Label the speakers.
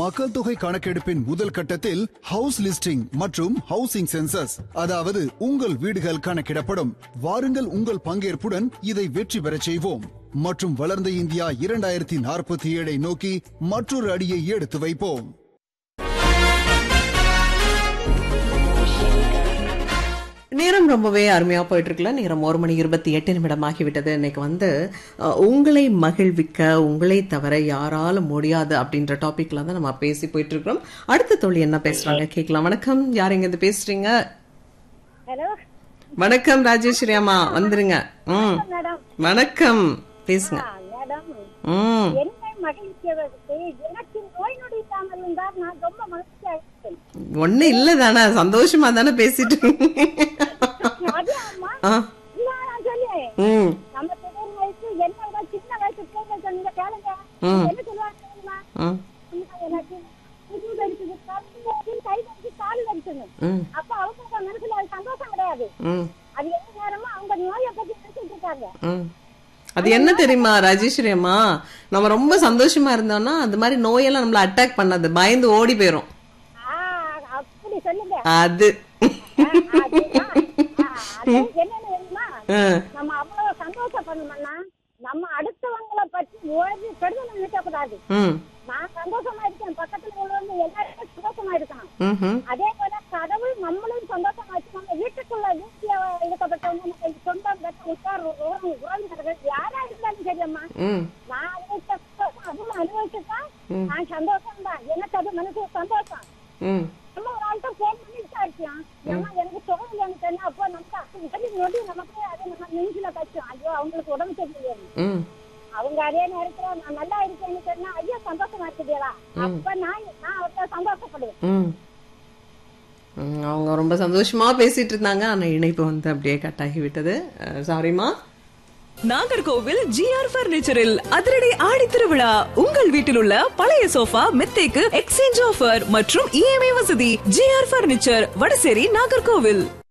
Speaker 1: மக்கள் தொகை கணக்கெடுப்பின் முதல் கட்டத்தில் ஹவுஸ் லிஸ்டிங் மற்றும் ஹவுசிங் சென்சஸ் அதாவது உங்கள் வீடுகள் கணக்கிடப்படும் வாருங்கள் உங்கள் பங்கேற்புடன் இதை வெற்றி பெறச் செய்வோம் மற்றும் வளர்ந்த இந்தியா இரண்டாயிரத்தி நாற்பத்தி ஏழை நோக்கி மற்றொரு அடியை எடுத்து வைப்போம்
Speaker 2: நேரம் ரொம்பவே அருமையா போயிட்டு இருக்குல்ல நேரம் ஒரு மணி இருபத்தி எட்டு நிமிடம் ஆகிவிட்டது இன்னைக்கு வந்து அஹ், உங்களை மகிழ்விக்க உங்களை தவிர யாராலும் முடியாது அப்படின்ற டாபிக்ல தான் நம்ம பேசி போயிட்டு இருக்கிறோம் அடுத்த தோழி என்ன பேசுறாங்க கேட்கலாம் வணக்கம் யார் எங்க இருந்து பேசுறீங்க
Speaker 3: ஹலோ
Speaker 2: வணக்கம் ராஜேஸ்வரி அம்மா வந்துருங்க ம்
Speaker 3: மேடம்
Speaker 2: வணக்கம் பேசுங்க
Speaker 3: மேடம்
Speaker 2: ம்
Speaker 3: என்னை மகிழ்ச்சியதற்கு எனக்கு நோய் நொடி இல்லாமல் இருந்தால் நான் ரொம்ப மகிழ்ச்சியா இருக்கேன்
Speaker 2: ஒண்ணு இல்ல தானே சந்தோஷமா தானே பேசிட்டு இருக்கீங்க.
Speaker 3: அது அம்மா
Speaker 2: ஆ,
Speaker 3: இல்ல நான் சொல்லேன்
Speaker 2: ம்
Speaker 3: நம்ம பெரிய வயசு என்ன விட சின்ன வயசு பிள்ளைங்க சொன்னீங்க கேளுங்க
Speaker 2: ம்.
Speaker 3: என்ன சொல்லுவாங்க தெரியுமா
Speaker 2: ம்
Speaker 3: அம்மா, எனக்கு முதுகு வலிக்குது கண் வலிக்குது, கை வலிக்குது கால் வலிக்குது
Speaker 2: ம்
Speaker 3: அப்ப அவங்க மனசுல அது சந்தோஷம் கிடையாது
Speaker 2: ம்
Speaker 3: அது எந்த நேரமும் அவங்க நோயை பத்தி நினைச்சிட்டு இருக்காங்க
Speaker 2: ம். அது என்ன தெரியுமா ராஜேஸ்வரி அம்மா நம்ம ரொம்ப சந்தோஷமா இருந்தோம்னா அந்த மாதிரி நோயெல்லாம் நம்மள அட்டாக் பண்ணாது பயந்து ஓடி போயிரும்
Speaker 3: ஆ, அப்படி சொல்லுங்க
Speaker 2: அது
Speaker 3: ஆ, அதுதான். ஆ, அது என்னன்னு தெரியுமா
Speaker 2: ஆ,
Speaker 3: நம்ம அவ்வளவு சந்தோஷப்படணும்னா நம்ம அடுத்தவங்களை பற்றி ஒரு கெடுதல் நினைக்க கூடாது
Speaker 2: ம்,
Speaker 3: நான் சந்தோஷமா இருக்கேன் பக்கத்துல உள்ளவங்க எல்லாருமே சந்தோஷமா இருக்கணும்
Speaker 2: ம்ஹும்,
Speaker 3: அதே போல கடவுள் நம்மளும் சந்தோஷமா வச்சு நம்ம வீட்டுக்குள்ள வீட்டுல இருக்கப்பட்டவங்க நம்ம சொந்தம் பெற்ற உற்றார் உறவு உறவினர்கள் யாரா இருந்தாலும் சரியம்மா
Speaker 2: ம்,
Speaker 3: நான் அனுபவிச்ச சந்தோஷம் அதுவும் அனுபவிச்சுதான் நான் சந்தோஷம் தான் எனக்கு அது மனசு சந்தோஷம்
Speaker 2: ம்,
Speaker 3: நம்ம ஒரு ஆள்கிட்ட போன் பண்ணி விசாரிச்சோம் ஏமா எனக்கு தொகை எனக்கு என்ன அப்போ நமக்கு அப்படி இப்படி நொடி நமக்கு அது நம்ம நெஞ்சில கஷ்டம் ஐயோ அவங்களுக்கு உடம்பு சரியில்லையே
Speaker 2: ம்.
Speaker 3: அவங்க அதே நேரத்துல நான் நல்லா இருக்கேன்னு சொன்னா ஐயோ சந்தோஷமா இருக்குதேடா அப்ப நான் நான் அவர்கிட்ட சந்தோஷப்படுவேன்
Speaker 2: ம். ம், அவங்க ரொம்ப சந்தோஷமா பேசிட்டு இருந்தாங்க ஆனா இணைப்பு வந்து அப்படியே கட் ஆகி விட்டது சாரிமா
Speaker 4: நாகர்கோவில் ஜிஆர் பர்னிச்சரில் அதிரடி ஆடி திருவிழா உங்கள் வீட்டில் உள்ள பழைய சோஃபா மெத்தைக்கு எக்ஸ்சேஞ்ச் ஆஃபர் மற்றும் இஎம்ஐ வசதி ஜிஆர் பர்னிச்சர் வடசேரி நாகர்கோவில்